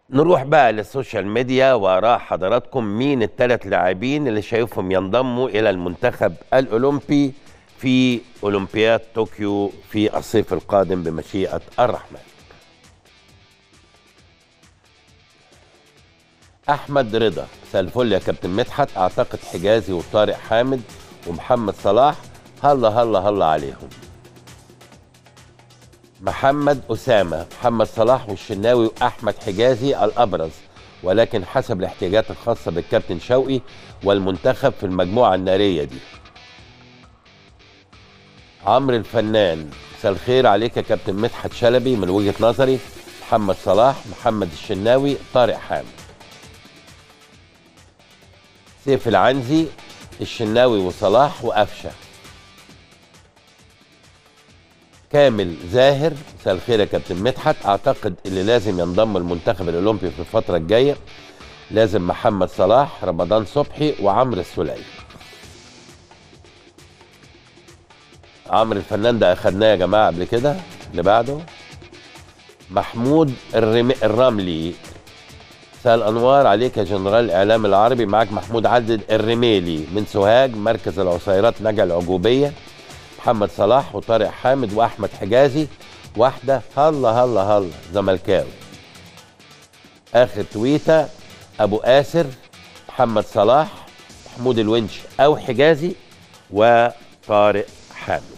نروح بقى للسوشيال ميديا واراء حضراتكم مين الثلاث لاعبين اللي شايفهم ينضموا الى المنتخب الاولمبي في اولمبياد طوكيو في الصيف القادم بمشيئه الرحمن. احمد رضا مساء الفل يا كابتن مدحت اعتقد حجازي وطارق حامد ومحمد صلاح هلا هلا هلا عليهم. محمد أسامة محمد صلاح والشناوي وأحمد حجازي الأبرز ولكن حسب الاحتياجات الخاصة بالكابتن شوقي والمنتخب في المجموعة النارية دي عمرو الفنان مساء الخير عليك يا كابتن مدحت شلبي من وجهة نظري محمد صلاح محمد الشناوي طارق حامد سيف العنزي الشناوي وصلاح وقفشه كامل زاهر مساء الخير يا كابتن مدحت اعتقد اللي لازم ينضم المنتخب الاولمبي في الفتره الجايه لازم محمد صلاح رمضان صبحي وعمرو السلعي عمرو الفنان ده اخدناه يا جماعه قبل كده اللي بعده محمود الرم... الرملي مساء الانوار عليك يا جنرال الاعلام العربي معاك محمود عدد الرميلي من سوهاج مركز العصيرات نجع العجوبيه محمد صلاح وطارق حامد واحمد حجازي واحده هلا هلا هلا زملكاوي اخر تويته ابو اسر محمد صلاح محمود الونش او حجازي وطارق حامد